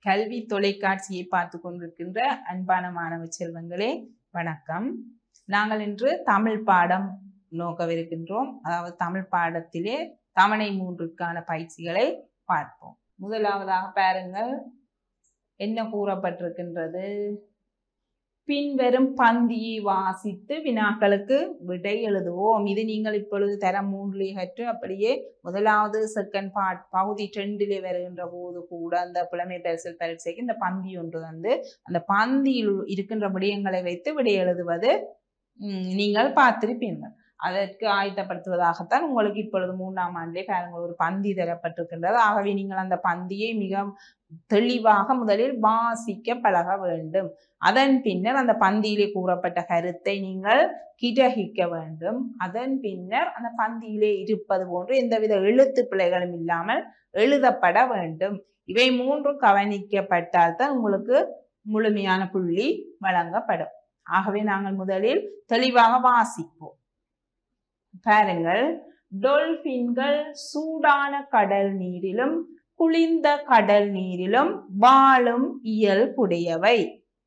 கல்வி தொலைக்காட்சியை பார்த்து கொண்டிருக்கின்ற அன்பான மாணவ செல்வங்களே வணக்கம் நாங்கள் இன்று தமிழ் பாடம் நோக்கவிருக்கின்றோம் அதாவது தமிழ் பாடத்திலே தவணை மூன்றுக்கான பயிற்சிகளை பார்ப்போம் முதலாவதாக பாருங்கள் என்ன கூறப்பட்டிருக்கின்றது பின்வரும் பந்தியை வாசித்து வினாக்களுக்கு விடை எழுதுவோம் இது நீங்கள் இப்பொழுது தரம் மூன்றிலே கற்று அப்படியே முதலாவது செகண்ட் பார்ட் பகுதி ரெண்டிலே வருகின்ற போது கூட அந்த புலமை பரிசல் பரீட்சைக்கு இந்த பந்தி ஒன்று வந்து அந்த பந்தியில் இருக்கின்ற விடயங்களை வைத்து விடை எழுதுவது ம், நீங்கள் பார்த்திருப்பீர்கள் அதற்கு ஆயத்தப்படுத்துவதாகத்தான் உங்களுக்கு இப்பொழுது மூன்றாம் ஆண்டிலே பாருங்கள் ஒரு பந்தி தரப்பட்டிருக்கின்றது ஆகவே நீங்கள் அந்த பந்தியை மிக தெளிவாக முதலில் வாசிக்க பழக வேண்டும் அதன் பின்னர் அந்த பந்தியிலே கூறப்பட்ட கருத்தை நீங்கள் கிரகிக்க வேண்டும் அதன் பின்னர் அந்த பந்தியிலே இருப்பது போன்று எந்தவித எழுத்து பிழைகளும் இல்லாமல் எழுதப்பட வேண்டும் இவை மூன்றும் கவனிக்கப்பட்டால் தான் உங்களுக்கு முழுமையான புள்ளி வழங்கப்படும் ஆகவே நாங்கள் முதலில் தெளிவாக வாசிப்போம் பாருங்கள் டொல்பின்கள் சூடான கடல் நீரிலும் குளிர்ந்த கடல் நீரிலும் வாழும் இயல்புடையவை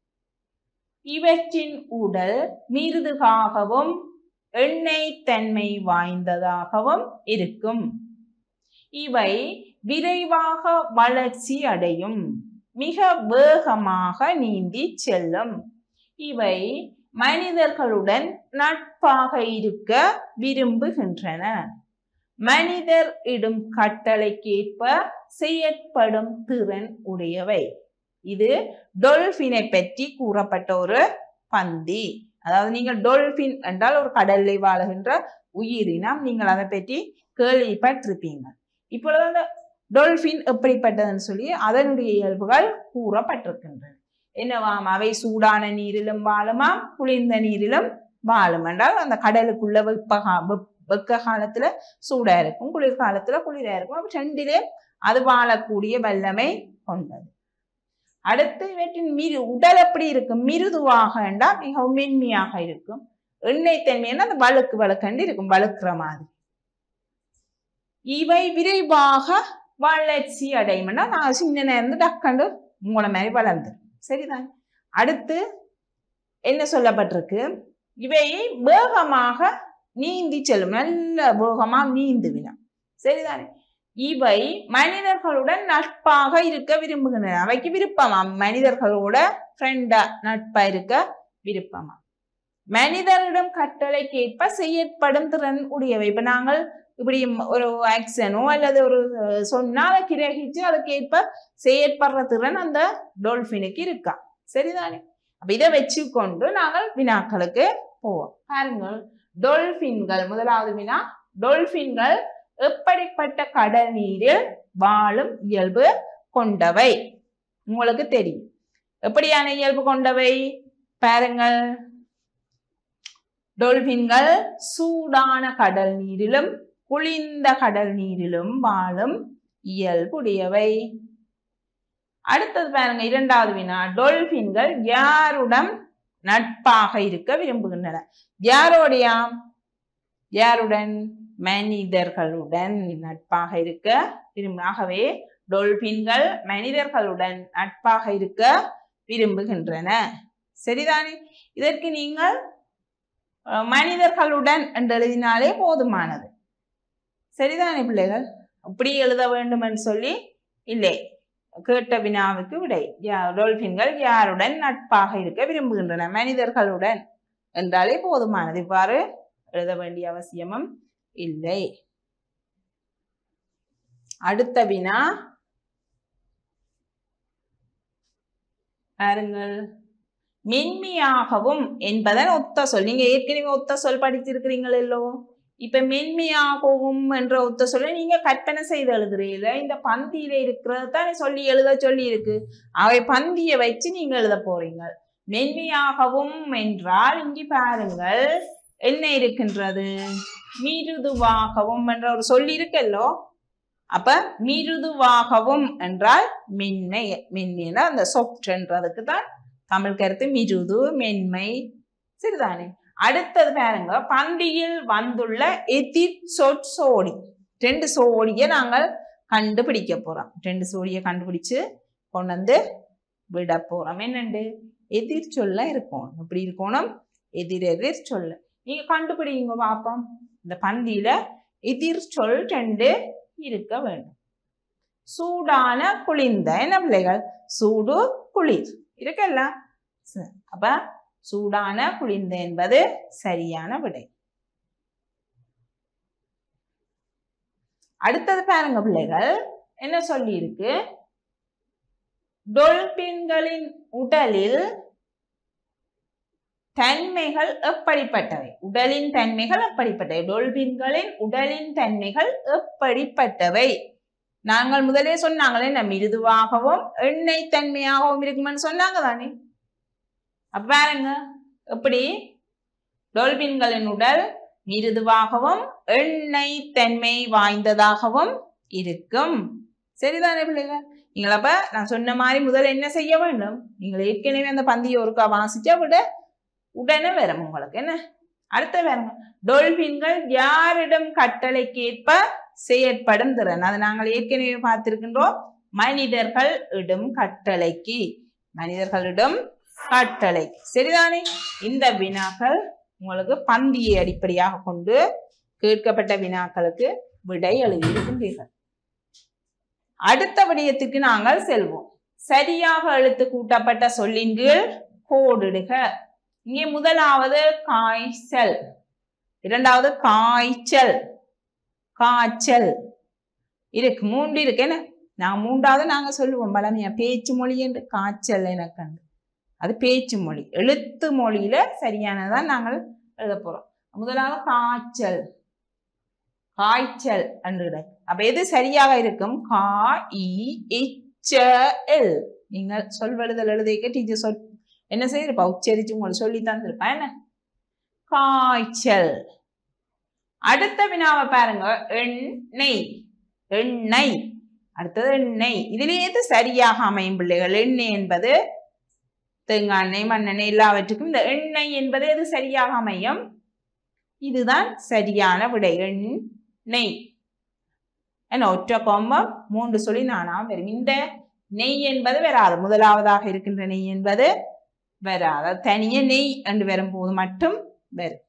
இவற்றின் உடல் மிருதுகாகவும் எண்ணெய் தன்மை வாய்ந்ததாகவும் இருக்கும் இவை விரைவாக வளர்ச்சி அடையும் மிக வேகமாக நீந்தி செல்லும் இவை மனிதர்களுடன் நட்பாக இருக்க விரும்புகின்றன மனிதர் இடும் கட்டளைக்கேற்ப செயற்படும் திறன் உடையவை இது டொல்பினை பற்றி கூறப்பட்ட ஒரு பந்தி அதாவது நீங்கள் டொல்பின் என்றால் ஒரு கடல்ல வாழுகின்ற உயிரினம் நீங்கள் அதை பற்றி கேள்விப்பட்டிருப்பீங்க இப்பொழுது அந்த டொல்பின் எப்படிப்பட்டதுன்னு சொல்லி அதனுடைய இயல்புகள் கூறப்பட்டிருக்கின்றன என்னவாம் அவை சூடான நீரிலும் வாழுமாம் குளிர்ந்த நீரிலும் வாழும் என்றால் அந்த கடலுக்குள்ள வெப்ப கா- வெப்- வெக்க காலத்துல சூடா இருக்கும் குளிர் காலத்துல குளிரா இருக்கும் அப்ப ரெண்டிலே அது வாழக்கூடிய வல்லமை கொண்டது அடுத்து இவற்றின் மிரு உடல் எப்படி இருக்கும் மிருதுவாக என்றால் மிகவும் மென்மையாக இருக்கும் எண்ணெய் தன்மைன்னா அந்த வழுக்கு வழுக்கண்டு இருக்கும் வழுக்கிற மாதிரி இவை விரைவாக வளர்ச்சி அடையும்னா நான் சின்ன நேரம் டக்கண்டு உங்களை மாதிரி வளர்ந்துடும் சரிதான் அடுத்து என்ன சொல்லப்பட்டிருக்கு இவை வேகமாக நீந்தி செல்லும் நல்ல வேகமா நீந்துவிடும் சரிதானே இவை மனிதர்களுடன் நட்பாக இருக்க விரும்புகின்றன அவைக்கு விருப்பமா மனிதர்களோட ஃப்ரெண்டா நட்பா இருக்க விருப்பமா மனிதரிடம் கட்டளைக்கேற்ப செயற்படும் திறன் உடையவை இப்ப நாங்கள் இப்படி ஒரு ஆக்ஷனோ அல்லது ஒரு அஹ், சொன்னா அதை கிரகிச்சு அதுக்கேற்ப செயற்படுற திறன் அந்த டோல்பினுக்கு இருக்கா சரிதானே அப்ப இதை வச்சு கொண்டு நாங்கள் வினாக்களுக்கு போவோம் பாருங்கள் டொல்பின்கள் முதலாவது வினா டொல்பின்கள் எப்படிப்பட்ட கடல் நீரில் வாழும் இயல்பு கொண்டவை உங்களுக்கு தெரியும் எப்படியான இயல்பு கொண்டவை பாருங்கள் டொல்பின்கள் சூடான கடல் நீரிலும் குளிர்ந்த கடல் நீரிலும் வாழும் இயல்புடையவை அடுத்தது பாருங்க இரண்டாவது வினா டொல்பின்கள் யாருடன் நட்பாக இருக்க விரும்புகின்றன யாரோடையாம் யாருடன் மனிதர்களுடன் நட்பாக இருக்க விரும்பு ஆகவே டொல்பின்கள் மனிதர்களுடன் நட்பாக இருக்க விரும்புகின்றன சரிதானே இதற்கு நீங்கள் அஹ், மனிதர்களுடன் என்று எழுதினாலே போதுமானது சரிதானே பிள்ளைகள் இப்படி எழுத வேண்டும் என்று சொல்லி இல்லை கேட்ட வினாவுக்கு விடை யா- டொல்பின்கள் யாருடன் நட்பாக இருக்க விரும்புகின்றன மனிதர்களுடன் என்றாலே போதுமானது இவ்வாறு எழுத வேண்டிய அவசியமும் இல்லை அடுத்த வினா பாருங்கள் மென்மையாகவும் என்பதன் ஒத்த சொல் நீங்க ஏற்கனவே ஒத்த சொல் படிச்சிருக்கிறீங்களோ இப்ப மென்மையாகவும் என்ற ஒத்த சொல்லை நீங்க கற்பனை செய்து எழுதுறீங்கள இந்த பந்தியில இருக்கிறது தான் சொல்லி எழுத சொல்லி இருக்கு அவை பந்தியை வச்சு நீங்க எழுத போறீங்க மென்மையாகவும் என்றால் இங்கே பாருங்கள் என்ன இருக்கின்றது மிருதுவாகவும் என்ற ஒரு சொல்லி இருக்கல்லோ அப்ப மிருதுவாகவும் என்றால் மென்மை மென்மைன்னா அந்த சொற்றன்றதுக்கு தான் தமிழ் கருத்து மிருது மென்மை சரிதானே அடுத்தது பாருங்க பந்தியில் வந்துள்ள எதிர் சொற்சோடி ரெண்டு சோடியை நாங்கள் கண்டுபிடிக்க போறோம் ரெண்டு சோடியை கண்டுபிடிச்சு கொண்டு வந்து விட போறோம் என்னண்டு எதிர் சொல்ல இருக்கணும் எப்படி இருக்கணும் எதிர் எதிர் சொல்ல நீங்க கண்டுபிடிங்க பாப்போம் இந்த பந்தியில எதிர் சொல் ரெண்டு இருக்க வேண்டும் சூடான குளிர்ந்த என்ன பிள்ளைகள் சூடு குளிர் இருக்கல்ல சரி. அப்ப சூடான குளிர்ந்த என்பது சரியான விடை அடுத்தது பாருங்க பிள்ளைகள் என்ன சொல்லி இருக்கு டொல்பின்களின் உடலில் தன்மைகள் எப்படிப்பட்டவை உடலின் தன்மைகள் எப்படிப்பட்டவை டொல்பின்களின் உடலின் தன்மைகள் எப்படிப்பட்டவை நாங்கள் முதலே சொன்னாங்களே என்ன மிருதுவாகவும் எண்ணெய் தன்மையாகவும் இருக்குமென்னு சொன்னாங்க தானே அப்ப பாருங்க எப்படி டொல்பின்களின் உடல் மிருதுவாகவும் எண்ணெய் தன்மை வாய்ந்ததாகவும் இருக்கும் சரிதானே பிள்ளைகள் நீங்கள் அப்ப நான் சொன்ன மாதிரி முதல்ல என்ன செய்ய வேண்டும் நீங்கள் ஏற்கனவே அந்த பந்தியை ஒருக்கா வாசிச்சா விட உடனே வரும் உங்களுக்கு என்ன அடுத்த வேறுங்க டொல்பின்கள் யாரிடம் கட்டளைக்கேற்ப செயற்படும் திறன் அதை நாங்கள் ஏற்கனவே பார்த்திருக்கின்றோம் மனிதர்கள் இடும் கட்டளைக்கு மனிதர்களிடம் கட்டளை சரிதானே இந்த வினாக்கள் உங்களுக்கு பந்தியை அடிப்படையாக கொண்டு கேட்கப்பட்ட வினாக்களுக்கு விடை எழுதியிருக்கின்றீர்கள் அடுத்த விடயத்துக்கு நாங்கள் செல்வோம் சரியாக எழுத்து கூட்டப்பட்ட சொல்லின் கீழ் கோடிடுக இங்கே முதலாவது காய்ச்சல் இரண்டாவது காய்ச்சல் காய்ச்சல் இருக்கு மூன்று இருக்கு என்ன நான் மூன்றாவது நாங்க சொல்லுவோம் பழமையா பேச்சு மொழி என்று காய்ச்சல் எனக்கு அது பேச்சு மொழி எழுத்து மொழியில சரியானதான் நாங்கள் எழுத போறோம் முதலாவது காய்ச்சல் காய்ச்சல் என்று கிடக்கு. அப்ப எது சரியாக இருக்கும் கா இ இச்ச எல் நீங்கள் சொல்வெழுதல் எழுதிக்க டீச்சர் சொல் என்ன செய்திருப்பா உச்சரிச்சு உங்களுக்கு சொல்லி தந்திருப்பா என்ன காய்ச்சல் அடுத்த வினாவை பாருங்க எண்ணெய் எண்ணெய் அடுத்தது எண்ணெய் இதிலே எது சரியாக அமையும் பிள்ளைகள் எண்ணெய் என்பது தேங்காய் எண்ணெய் மண்ணெண்ணெய் எல்லாவற்றுக்கும் இந்த எண்ணெய் என்பது எது சரியாக அமையும் இதுதான் சரியான விடை எண்ணெய் என்ன ஒற்றை கோம்பம் மூன்று சொல்லி நானாம் வரும் இந்த நெய் என்பது வராது முதலாவதாக இருக்கின்ற நெய் என்பது வராது தனிய நெய் என்று வரும்போது மட்டும் வரும்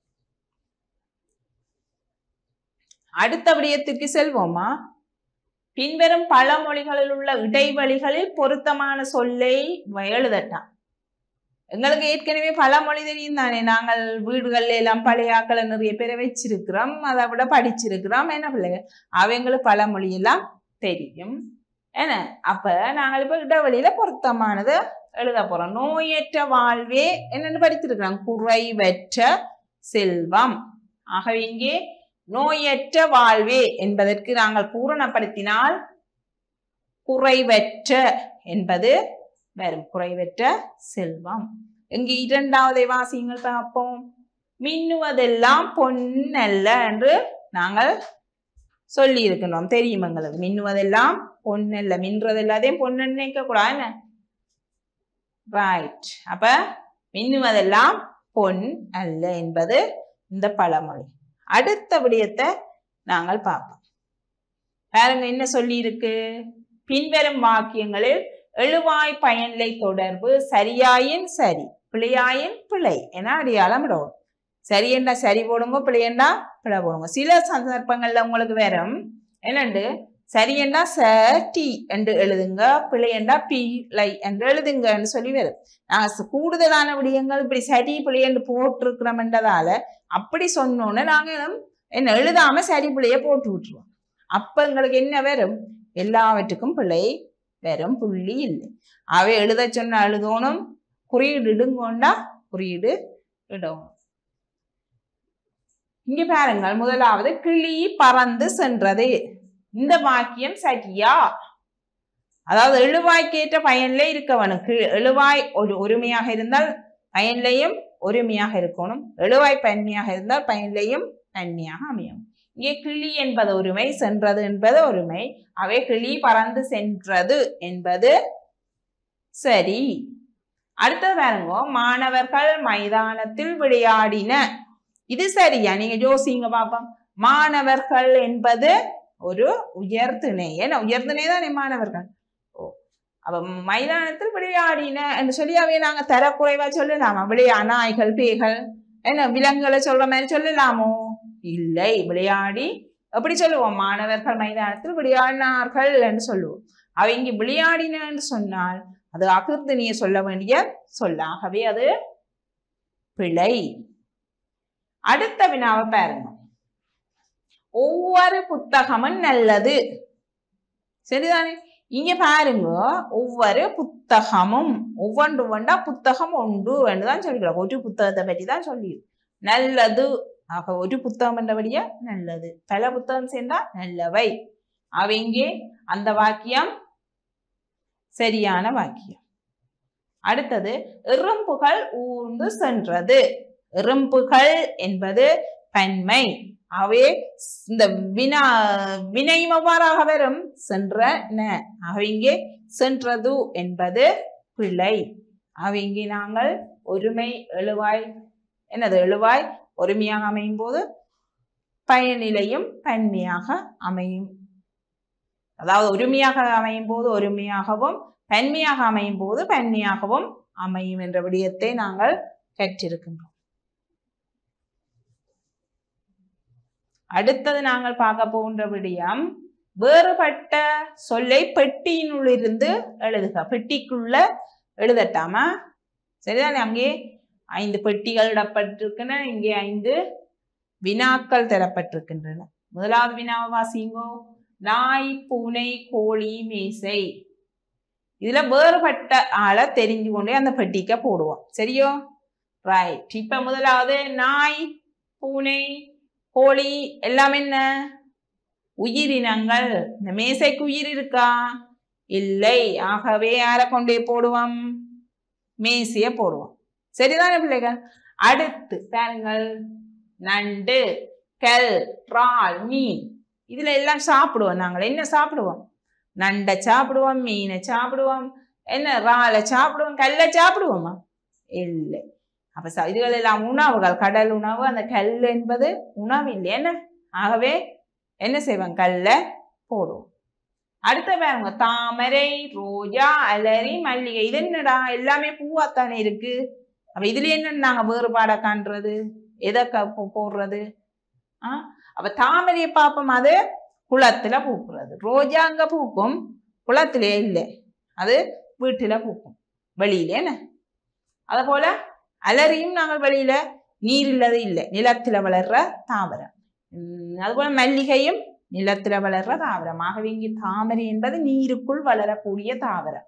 அடுத்த விடயத்திற்கு செல்வோமா பின்வரும் பழமொழிகளில் உள்ள இடைவெளிகளில் பொருத்தமான சொல்லை எழுதட்டாம் எங்களுக்கு ஏற்கனவே பழமொழி தெரியும் தானே நாங்கள் வீடுகள்ல எல்லாம் பழைய ஆக்களை நிறைய பேரை வச்சிருக்கிறோம் அதை விட படிச்சிருக்கிறோம் என்ன பிள்ளைங்க அவங்களுக்கு பழமொழி எல்லாம் தெரியும் என்ன அப்ப நாங்கள் இப்ப இடைவெளியில பொருத்தமானது எழுத போறோம் நோயற்ற வாழ்வே என்னன்னு படித்திருக்கிறோம் குறைவற்ற செல்வம் ஆகவே இங்கே நோயற்ற வாழ்வே என்பதற்கு நாங்கள் பூரணப்படுத்தினால் குறைவற்ற என்பது வரும் குறைவற்ற செல்வம் இங்கு இரண்டாவதை வாசியுங்கள் பார்ப்போம் மின்னுவதெல்லாம் பொன்னல்ல என்று நாங்கள் சொல்லி இருக்கணும் தெரியும் எங்களுக்கு மின்னுவதெல்லாம் பொன்னல்ல மின்றது எல்லாத்தையும் பொண்ணு நினைக்க கூடாது ரைட் அப்ப மின்னுவதெல்லாம் பொன் அல்ல என்பது இந்த பழமொழி அடுத்த விடயத்தை நாங்கள் பார்ப்போம் பாருங்க என்ன சொல்லி இருக்கு பின்வரும் வாக்கியங்களில் எழுவாய் பயனிலை தொடர்பு சரியாயின் சரி பிழையாயின் பிழை என அடையாளம் விடவும் சரி என்றா சரி போடுங்க பிழை என்றா பிழை போடுங்க சில சந்தர்ப்பங்கள்ல உங்களுக்கு வரும் என்னண்டு சரி என்றா ச டி என்று எழுதுங்க பிழை என்றா பிழை என்று எழுதுங்கன்னு சொல்லி வரும் நாங்க கூடுதலான விடயங்கள் இப்படி சரி பிழை என்று போட்டிருக்கிறோம்ன்றதால அப்படி சொன்னோன்னு நாங்க என்ன எழுதாம சரி பிழைய போட்டு விட்டுருவோம் அப்ப எங்களுக்கு என்ன வரும் எல்லாவற்றுக்கும் பிழை வெறும் புள்ளி இல்லை அவை எழுத சொன்ன எழுதணும் குறியீடு இடுங்கொண்டா குறியீடு இடணும் இங்க பாருங்கள் முதலாவது கிளி பறந்து சென்றது இந்த வாக்கியம் சரியா அதாவது எழுவாய்க்கேற்ற பயன்ல இருக்கவனும் எழுவாய் ஒரு ஒருமையாக இருந்தால் பயன்லையும் ஒருமையாக இருக்கணும் எழுவாய் பன்மையாக இருந்தால் பயன்லையும் நன்மையாக அமையும் இங்கே கிளி என்பது ஒருமை சென்றது என்பது ஒருமை அவை கிளி பறந்து சென்றது என்பது சரி அடுத்தது பாருங்க மாணவர்கள் மைதானத்தில் விளையாடின இது சரியா நீங்க யோசிங்க பாப்போம் மாணவர்கள் என்பது ஒரு உயர்திணை ஏன்னா உயர்திணை தானே மாணவர்கள் ஓ அப்ப மைதானத்தில் விளையாடின என்று சொல்லி அவைய நாங்க தரக்குறைவா சொல்லலாமா விளையா நாய்கள் பேய்கள் என்ன விலங்குகளை சொல்ற மாதிரி சொல்லலாமோ இல்லை விளையாடி எப்படி சொல்லுவோம் மாணவர்கள் மைதானத்தில் விளையாடினார்கள் என்று சொல்லுவோம் அவங்க விளையாடின என்று சொன்னால் அது அகிர்தனிய சொல்ல வேண்டிய சொல்லாகவே அது பிழை அடுத்த வினாவை பாருங்க ஒவ்வொரு புத்தகமும் நல்லது சரிதானே இங்க பாருங்க ஒவ்வொரு புத்தகமும் ஒவ்வொன்று ஒன்றா புத்தகம் ஒன்று தான் சொல்லிக்கலாம் ஒரு புத்தகத்தை பற்றி தான் சொல்லியிருக்கு நல்லது ஆக ஒரு புத்தகம் என்றபடியா நல்லது பல புத்தகம் சேர்ந்தா நல்லவை அவங்க அந்த வாக்கியம் சரியான வாக்கியம் அடுத்தது எறும்புகள் ஊர்ந்து சென்றது எறும்புகள் என்பது பன்மை அவே இந்த வினா வினையும் எவ்வாறாக வரும் சென்ற அவங்க சென்றது என்பது பிழை அவங்க நாங்கள் ஒருமை எழுவாய் என்னது எழுவாய் ஒருமையாக அமையும் போது பயனிலையும் பன்மையாக அமையும் அதாவது ஒருமையாக அமையும் போது ஒருமையாகவும் பன்மையாக அமையும் போது பன்மையாகவும் அமையும் என்ற விடயத்தை நாங்கள் கற்றிருக்கின்றோம் அடுத்தது நாங்கள் பார்க்க போகின்ற விடயம் வேறுபட்ட சொல்லை பெட்டியினுள்ளிருந்து எழுதுக பெட்டிக்குள்ள எழுதட்டாமா சரிதானே அங்கே ஐந்து பெட்டிகள் இடப்பட்டிருக்கின்றன இங்கே ஐந்து வினாக்கள் தரப்பட்டிருக்கின்றன முதலாவது வினாவை வாசிங்கோ நாய் பூனை கோழி மேசை இதுல வேறுபட்ட ஆளை தெரிஞ்சு கொண்டே அந்த பெட்டிக்க போடுவோம் சரியோ ரைட் இப்ப முதலாவது நாய் பூனை கோழி எல்லாம் என்ன உயிரினங்கள் இந்த மேசைக்கு உயிர் இருக்கா இல்லை ஆகவே யாரை கொண்டே போடுவோம் மேசைய போடுவோம் சரிதானே பிள்ளைகள் அடுத்து பாருங்கள் நண்டு கல் இறால் மீன் இதுல எல்லாம் சாப்பிடுவோம் நாங்கள் என்ன சாப்பிடுவோம் நண்டை சாப்பிடுவோம் மீனை சாப்பிடுவோம் என்ன இறாலை சாப்பிடுவோம் கல்லை சாப்பிடுவோமா இல்லை அப்ப ச- இதுகள் எல்லாம் உணவுகள் கடல் உணவு அந்த கல் என்பது உணவு இல்லை என்ன ஆகவே என்ன செய்வோம் கல்லை போடுவோம் அடுத்த பாருங்க தாமரை ரோஜா அலரி மல்லிகை இது என்னடா எல்லாமே பூவாத்தானே இருக்கு அப்ப இதுல என்ன நாங்க வேறுபாடை காண்றது எதை க- போ- போடுறது ஆ அப்ப தாமரையை பார்ப்போம் அது குளத்துல பூக்குறது ரோஜா அங்க பூக்கும் குளத்திலே இல்லை அது வீட்டுல பூக்கும் வெளியில என்ன அது போல அலரியும் நாங்கள் வெளியில நீர் இல்லது இல்லை நிலத்துல வளர்ற தாவரம் உம் அதுபோல மல்லிகையும் நிலத்துல வளர்ற தாவரம் ஆகவே இங்கு தாமரை என்பது நீருக்குள் வளரக்கூடிய தாவரம்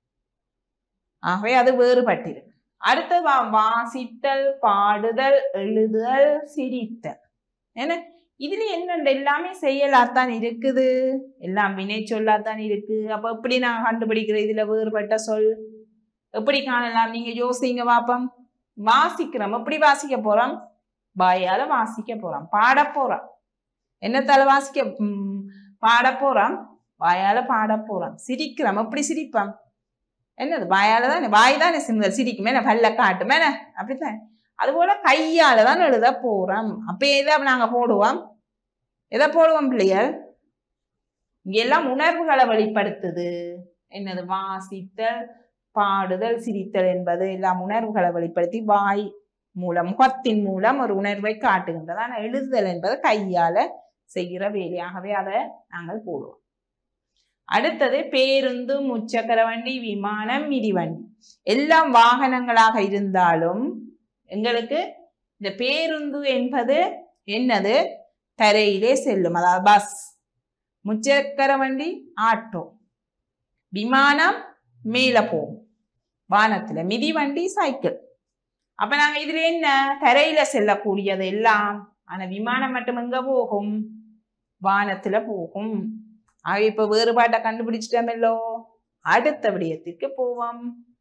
ஆகவே அது வேறுபட்டிருக்கு அடுத்து வா- வாசித்தல் பாடுதல் எழுதுதல் சிரித்தல் என்ன இதுல என்னண்டு எல்லாமே செயலாத்தான் இருக்குது எல்லாம் வினை சொல்லாத்தான் இருக்கு அப்ப எப்படி நான் கண்டுபிடிக்கிறேன் இதுல வேறுபட்ட சொல் எப்படி காணலாம் நீங்க யோசிங்க பாப்போம் வாசிக்கிறோம் எப்படி வாசிக்க போறோம் வாயால வாசிக்க போறோம் பாட போறோம் என்னத்தால வாசிக்க ம், பாட போறோம் வாயால பாட போறோம் சிரிக்கிறோம் எப்படி சிரிப்போம் என்னது வாயால தானே வாய் தானே சிந்தல் சிரிக்குமே என்ன பல்ல காட்டுமே என்ன அப்படித்தான் அதுபோல கையால தான் எழுத போறோம் அப்ப எதை நாங்க போடுவோம் எதை போடுவோம் பிள்ளைகள் இங்க எல்லாம் உணர்வுகளை வெளிப்படுத்துது என்னது வாசித்தல் பாடுதல் சிரித்தல் என்பது எல்லாம் உணர்வுகளை வெளிப்படுத்தி வாய் மூலம் முகத்தின் மூலம் ஒரு உணர்வை காட்டுகின்றது ஆனா எழுதுதல் என்பது கையால செய்கிற வேலையாகவே அதை நாங்கள் போடுவோம் அடுத்தது பேருந்து முச்சக்கர வண்டி விமானம் மிதிவண்டி எல்லாம் வாகனங்களாக இருந்தாலும் எங்களுக்கு இந்த பேருந்து என்பது என்னது தரையிலே செல்லும் அதாவது பஸ் முச்சக்கர வண்டி ஆட்டோ விமானம் மேல போகும் வானத்துல மிதிவண்டி சைக்கிள் அப்ப நாங்க இதுல என்ன தரையில செல்லக்கூடியது எல்லாம் ஆனா விமானம் மட்டும் எங்க போகும் வானத்துல போகும் ஆக இப்ப வேறுபாட்டை கண்டுபிடிச்சிட்டோமல்லோ அடுத்த விடயத்திற்கு போவோம்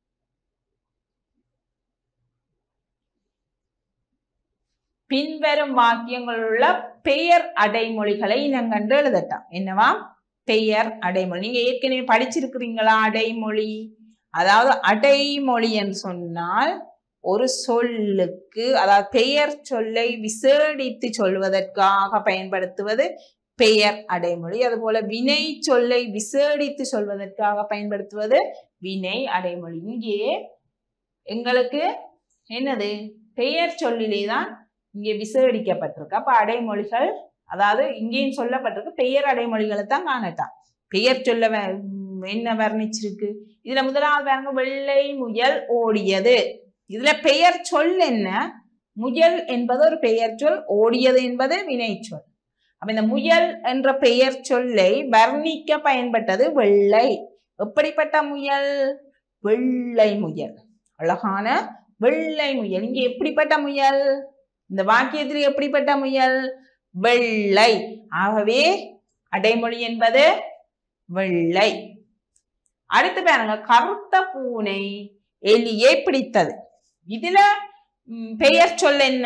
பின்வரும் வாக்கியங்களில் உள்ள பெயர் அடைமொழிகளை இனங்கண்டு எழுதட்டாம் என்னவா பெயர் அடைமொழி நீங்க ஏற்கனவே படிச்சிருக்கிறீங்களா அடைமொழி அதாவது அடைமொழி என்று சொன்னால் ஒரு சொல்லுக்கு அதாவது பெயர் சொல்லை விசேடித்து சொல்வதற்காக பயன்படுத்துவது பெயர் அடைமொழி அதுபோல வினை சொல்லை விசேடித்து சொல்வதற்காக பயன்படுத்துவது வினை அடைமொழி இங்கே எங்களுக்கு என்னது பெயர் சொல்லிலே தான் இங்கே விசேடிக்கப்பட்டிருக்கு அப்ப அடைமொழிகள் அதாவது இங்கேயும் சொல்லப்பட்டிருக்கு பெயர் அடைமொழிகளை தான் காணட்டான் பெயர் சொல்ல வ- உம் என்ன வர்ணிச்சிருக்கு இதுல முதலாவது பாருங்க வெள்ளை முயல் ஓடியது இதுல பெயர் சொல் என்ன முயல் என்பது ஒரு பெயர் சொல் ஓடியது என்பது வினை சொல் அப்ப இந்த முயல் என்ற பெயர் சொல்லை வர்ணிக்க பயன்பட்டது வெள்ளை எப்படிப்பட்ட முயல் வெள்ளை முயல் அழகான வெள்ளை முயல் இங்க எப்படிப்பட்ட முயல் இந்த வாக்கியத்தில் எப்படிப்பட்ட முயல் வெள்ளை ஆகவே அடைமொழி என்பது வெள்ளை அடுத்து பாருங்க கருத்த பூனை எலியை பிடித்தது இதுல ம், பெயர் சொல் என்ன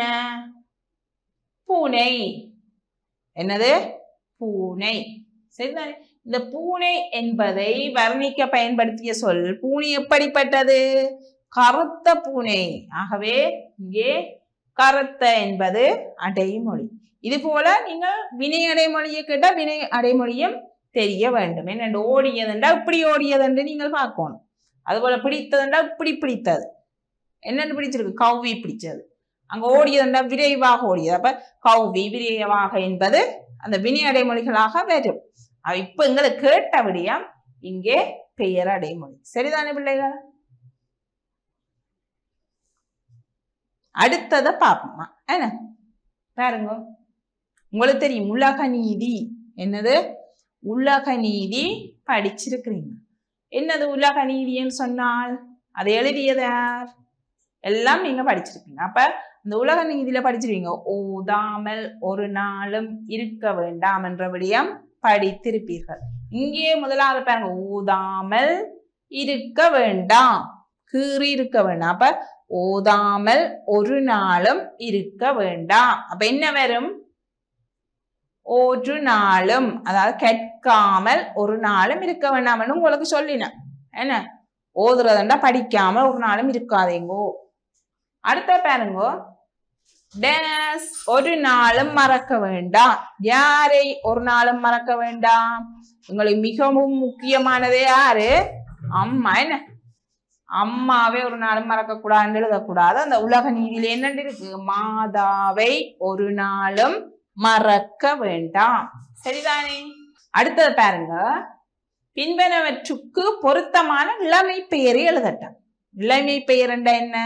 பூனை என்னது பூனை சரிதானே இந்த பூனை என்பதை வர்ணிக்க பயன்படுத்திய சொல் பூனை எப்படிப்பட்டது கருத்த பூனை ஆகவே இங்கே கருத்த என்பது அடைமொழி இது போல நீங்கள் வினை அடைமொழியை கேட்டால் வினை அடைமொழியும் தெரிய வேண்டும் என்னென்று ஓடியதுண்டா இப்படி ஓடியதுன்று நீங்கள் பார்க்கணும் அதுபோல பிடித்ததுண்டா இப்படி பிடித்தது என்னென்னு பிடிச்சிருக்கு கவ்வி பிடிச்சது அங்க ஓடியதுண்டா விரைவாக ஓடியது அப்ப கவ்வி விரைவாக என்பது அந்த வினை அடைமொழிகளாக வரும் அவ இப்ப எங்களுக்கு கேட்ட விடயம் இங்கே பெயர் அடைமொழி சரிதானே பிள்ளைகள் அடுத்ததை பார்ப்போமா என்ன பாருங்க உங்களுக்கு தெரியும் உலக நீதி என்னது உலக நீதி படிச்சிருக்கிறீங்க என்னது உலக நீதின்னு சொன்னால் அதை எழுதியது யார் எல்லாம் நீங்க படிச்சிருப்பீங்க அப்ப இந்த உலக நீதியில படிச்சிருவீங்க ஓதாமல் ஒரு நாளும் இருக்க வேண்டாம் என்ற விடயம் படித்திருப்பீர்கள் இங்கே முதலாவது பாருங்க ஓதாமல் இருக்க வேண்டாம் கீறி இருக்க வேண்டாம் அப்ப ஓதாமல் ஒரு நாளும் இருக்க வேண்டாம் அப்ப என்ன வரும் ஒரு நாளும் அதாவது கேட்காமல் ஒரு நாளும் இருக்க வேண்டாம்னு உங்களுக்கு சொல்லினேன் என்ன ஓதுறதுண்டா படிக்காம ஒரு நாளும் இருக்காதீங்கோ அடுத்த பாருங்கோ டேஸ் ஒரு நாளும் மறக்க வேண்டாம் யாரை ஒரு நாளும் மறக்க வேண்டாம் உங்களுக்கு மிகவும் முக்கியமானதே யாரு அம்மா என்ன அம்மாவை ஒரு நாளும் மறக்க கூடாதுன்னு எழுதக்கூடாது அந்த உலக நீதியில என்னன்னு இருக்கு மாதாவை ஒரு நாளும் மறக்க வேண்டாம் சரிதானே அடுத்தது பாருங்க பின்பனவற்றுக்கு பொருத்தமான இளமை பெயரை எழுதட்டும் இளமை பெயர் என்றா என்ன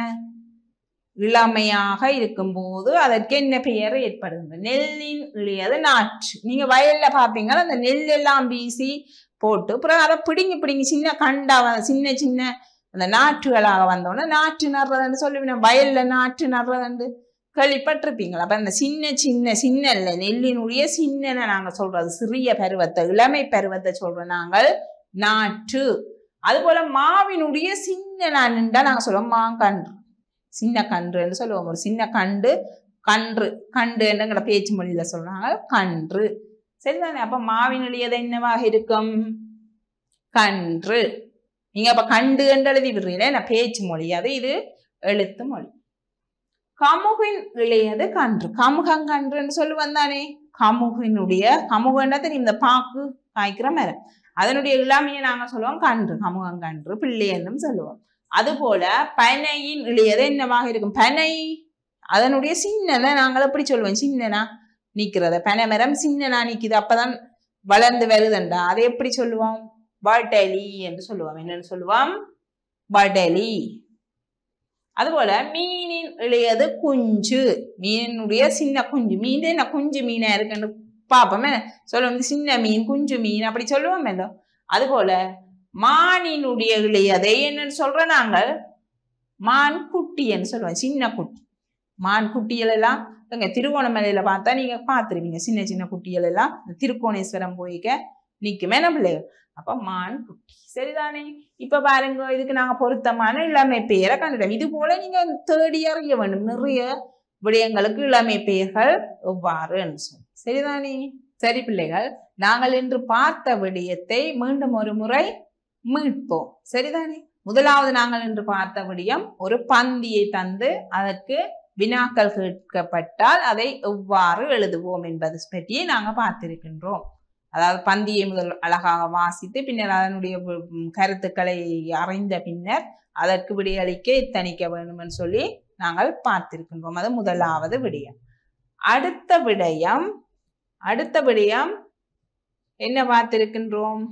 இளமையாக இருக்கும்போது அதற்கு என்ன பெயர் ஏற்படுங்க நெல்லின் இளையது நாற்று நீங்க வயல்ல பாப்பீங்கன்னா அந்த நெல் எல்லாம் வீசி போட்டு அப்புறம் அதை பிடிங்கி பிடிங்கி சின்ன கண்டா வ- சின்ன சின்ன அந்த நாற்றுகளாக வந்தோடனே நாற்று நடுறதுன்னு சொல்லுவேன் வயல்ல நாற்று நடுறதுண்டு கேள்விப்பட்டிருப்பீங்களா அப்ப அந்த சின்ன சின்ன சின்ன இல்லை நெல்லினுடைய சின்னன நாங்க சொல்றது சிறிய பருவத்தை இளமை பருவத்தை சொல்றோம் நாங்கள் நாற்று அதுபோல மாவினுடைய சின்ன நான்டா நாங்க சொல்லுவோம் மாங்கன்று சின்ன கன்றுன்னு சொல்லுவோம் ஒரு சின்ன கண்டு கன்று கண்டு என்னங்கிற பேச்சு மொழியில சொல்றாங்க கன்று சரிதானே அப்ப மாவினுடையது என்னவாக இருக்கும் கன்று நீங்க அப்ப கண்டு என்று எழுதி விடுறீங்களே நான் பேச்சு மொழி அது இது எழுத்து மொழி கமுகின் இளையது கன்று கமுகங்கன்றுன்னு சொல்லுவன் தானே கமுகினுடைய கமுகன்னா தெரியும் இந்த பாக்கு காய்க்கிற மரம் அதனுடைய இளமையை நாங்க சொல்லுவோம் கன்று கமுகங்கன்று பிள்ளையன்னும் சொல்லுவோம் அதுபோல பனையின் இளையது என்னவாக இருக்கும் பனை அதனுடைய சின்னனை நாங்கள் எப்படி சொல்லுவோம் சின்னனா நிக்கிறத பனை மரம் சின்னனா நிக்குது அப்பதான் வளர்ந்து வருதுண்டா அதை எப்படி சொல்லுவோம் வடலி என்று சொல்லுவோம் என்னன்னு சொல்லுவோம் வடலி அதுபோல மீனின் இளையது குஞ்சு மீனுடைய சின்ன குஞ்சு மீன் என்ன குஞ்சு மீனா இருக்குன்னு பார்ப்போமே சொல்லுவோம் சின்ன மீன் குஞ்சு மீன் அப்படி சொல்லுவோம் அதுபோல மானினுடைய இளையதை என்னன்னு சொல்றோம் நாங்கள் மான் குட்டின்னு சொல்லுவோம் சின்ன குட்டி மான் குட்டிகள் எல்லாம் இங்க திருவோணமலையில பார்த்தா நீங்க பார்த்துருவீங்க சின்ன சின்ன குட்டிகள் எல்லாம் இந்த திருக்கோணேஸ்வரம் போய்க்க நிக்குமே நம்மளே அப்ப மான் குட்டி சரிதானே இப்ப பாருங்க இதுக்கு நாங்க பொருத்தமான இளமை பெயரை கண்டுட்டோம் இது போல நீங்க தேடி அறிய வேண்டும் நிறைய விடயங்களுக்கு இளமை பெயர்கள் எவ்வாறுன்னு சொல்லி சரிதானே சரி பிள்ளைகள் நாங்கள் இன்று பார்த்த விடயத்தை மீண்டும் ஒரு முறை மீட்போம் சரிதானே முதலாவது நாங்கள் இன்று பார்த்த விடயம் ஒரு பந்தியை தந்து அதற்கு வினாக்கள் கேட்கப்பட்டால் அதை எவ்வாறு எழுதுவோம் என்பது பற்றி நாங்கள் பார்த்திருக்கின்றோம் அதாவது பந்தியை முதல் அழகாக வாசித்து பின்னர் அதனுடைய ம், கருத்துக்களை அறிந்த பின்னர் அதற்கு விடையளிக்க எத்தனிக்க வேண்டும்னு சொல்லி நாங்கள் பார்த்திருக்கின்றோம் அது முதலாவது விடயம் அடுத்த விடயம் அடுத்த விடயம் என்ன பார்த்திருக்கின்றோம்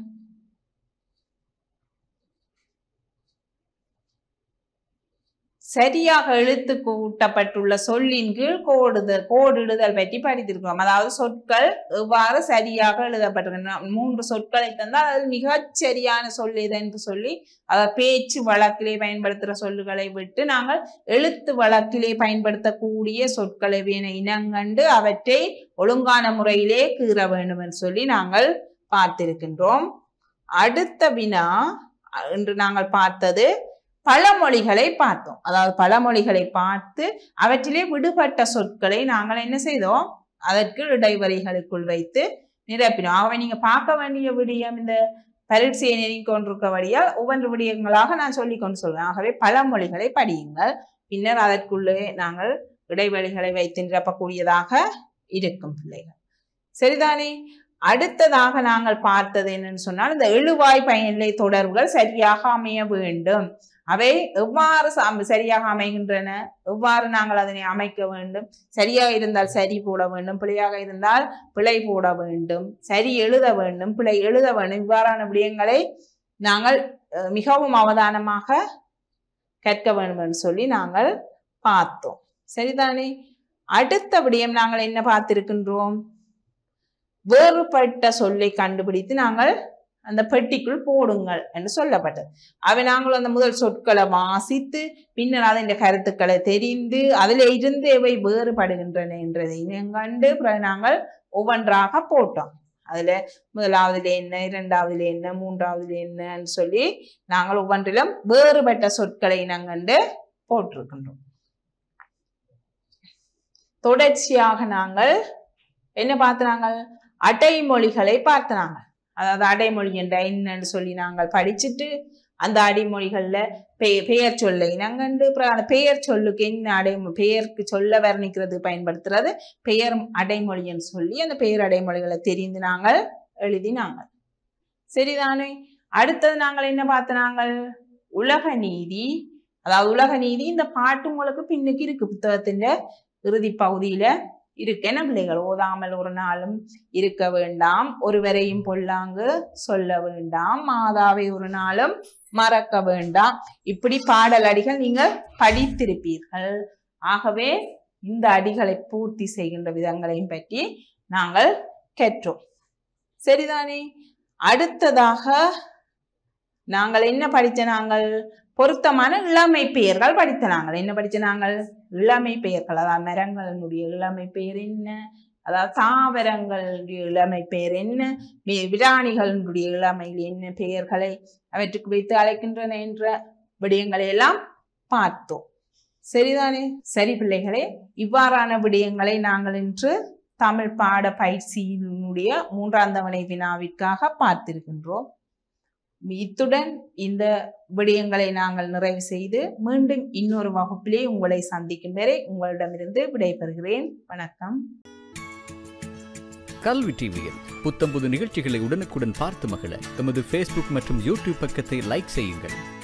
சரியாக எழுத்து கூட்டப்பட்டுள்ள சொல்லின் கீழ் கோடுதல் கோடிடுதல் பற்றி படித்திருக்கிறோம் அதாவது சொற்கள் எவ்வாறு சரியாக எழுதப்பட்டிருக்கின்றன மூன்று சொற்களை தந்தால் அது மிகச் சரியான சொல் எது என்று சொல்லி அதை பேச்சு வழக்கிலே பயன்படுத்துகிற சொல்லுகளை விட்டு நாங்கள் எழுத்து வழக்கிலே பயன்படுத்தக்கூடிய சொற்களை வேண இனங்கண்டு அவற்றை ஒழுங்கான முறையிலே கீற வேண்டும் என்று சொல்லி நாங்கள் பார்த்திருக்கின்றோம் அடுத்த வினா என்று நாங்கள் பார்த்தது பழமொழிகளை பார்த்தோம் அதாவது பழமொழிகளை பார்த்து அவற்றிலே விடுபட்ட சொற்களை நாங்கள் என்ன செய்தோம் அதற்கு இடைவெளிகளுக்குள் வைத்து நிரப்பினோம் ஆகவே நீங்க பார்க்க வேண்டிய விடயம் இந்த பரீட்சையை நெருங்கி கொண்டிருக்கபடியால் ஒவ்வொரு விடயங்களாக நான் சொல்லி கொண்டு சொல்வேன் ஆகவே பழமொழிகளை படியுங்கள் பின்னர் அதற்குள்ளே நாங்கள் இடைவெளிகளை வைத்து நிரப்பக்கூடியதாக இருக்கும் பிள்ளைகள் சரிதானே அடுத்ததாக நாங்கள் பார்த்தது என்னன்னு சொன்னால் இந்த எழுவாய் பயனிலை தொடர்புகள் சரியாக அமைய வேண்டும் அவை எவ்வாறு சா- சரியாக அமைகின்றன எவ்வாறு நாங்கள் அதனை அமைக்க வேண்டும் சரியாக இருந்தால் சரி போட வேண்டும் பிழையாக இருந்தால் பிழை போட வேண்டும் சரி எழுத வேண்டும் பிழை எழுத வேண்டும் இவ்வாறான விடயங்களை நாங்கள் அஹ், மிகவும் அவதானமாக கற்க வேண்டும் என்று சொல்லி நாங்கள் பார்த்தோம் சரிதானே அடுத்த விடயம் நாங்கள் என்ன பார்த்திருக்கின்றோம் வேறுபட்ட சொல்லை கண்டுபிடித்து நாங்கள் அந்த பெட்டிக்குள் போடுங்கள் என்று சொல்லப்பட்டது அவை நாங்கள் அந்த முதல் சொற்களை வாசித்து பின்னர் அதன் கருத்துக்களை தெரிந்து அதில் இருந்து எவை வேறுபடுகின்றன என்றதை கண்டு பிறகு நாங்கள் ஒவ்வொன்றாக போட்டோம் அதுல முதலாவதுல என்ன இரண்டாவதுல என்ன மூன்றாவதுல என்னன்னு சொல்லி நாங்கள் ஒவ்வொன்றிலும் வேறுபட்ட சொற்களை இனங்கண்டு போட்டிருக்கின்றோம் தொடர்ச்சியாக நாங்கள் என்ன பார்த்து நாங்கள் அடைமொழிகளை பார்த்து நாங்கள் அதாவது அடைமொழி என்ற என்னன்னு சொல்லி நாங்கள் படிச்சுட்டு அந்த அடைமொழிகள்ல பெ பெயர் சொல்லை இனங்கண்டு அப்புறம் அந்த பெயர் சொல்லுக்கு என்ன அடைமொழி பெயருக்கு சொல்ல வர்ணிக்கிறது பயன்படுத்துறது பெயர் அடைமொழின்னு சொல்லி அந்த பெயர் அடைமொழிகளை தெரிந்து நாங்கள் எழுதி நாங்கள் சரிதானே அடுத்தது நாங்கள் என்ன பார்த்து நாங்கள் உலக நீதி அதாவது உலக நீதி இந்த பாட்டு உங்களுக்கு பின்னுக்கு இருக்கு புத்தகத்தின் இறுதி பகுதியில இருக்கு என்ன பிள்ளைகள் ஓதாமல் ஒரு நாளும் இருக்க வேண்டாம் ஒருவரையும் பொல்லாங்கு சொல்ல வேண்டாம் மாதாவை ஒரு நாளும் மறக்க வேண்டாம் இப்படி பாடல் அடிகள் நீங்கள் படித்திருப்பீர்கள் ஆகவே இந்த அடிகளை பூர்த்தி செய்கின்ற விதங்களையும் பற்றி நாங்கள் கற்றோம் சரிதானே அடுத்ததாக நாங்கள் என்ன படிச்ச நாங்கள் பொருத்தமான இளமை பெயர்கள் படித்த நாங்கள் என்ன படிச்ச நாங்கள் இளமை பெயர்கள் அதாவது மரங்களினுடைய இளமை பெயர் என்ன அதாவது தாவரங்களுடைய இளமை பெயர் என்ன வி- விராணிகளினுடைய இளமையில் என்ன பெயர்களை அவற்றுக்கு வைத்து அழைக்கின்றன என்ற விடயங்களை எல்லாம் பார்த்தோம் சரிதானே சரி பிள்ளைகளே இவ்வாறான விடயங்களை நாங்கள் இன்று தமிழ் பாட பயிற்சியினுடைய மூன்றாம் தவணை வினாவிற்காக பார்த்திருக்கின்றோம் இத்துடன் இந்த விடயங்களை நாங்கள் நிறைவு செய்து மீண்டும் இன்னொரு வகுப்பிலே உங்களை சந்திக்கும் வரை உங்களிடமிருந்து விடைபெறுகிறேன் வணக்கம் கல்வி டிவியில் புத்தம்புது நிகழ்ச்சிகளை உடனுக்குடன் பார்த்து மகிழ எமது ஃபேஸ்புக் மற்றும் யூடியூப் பக்கத்தை லைக் செய்யுங்கள்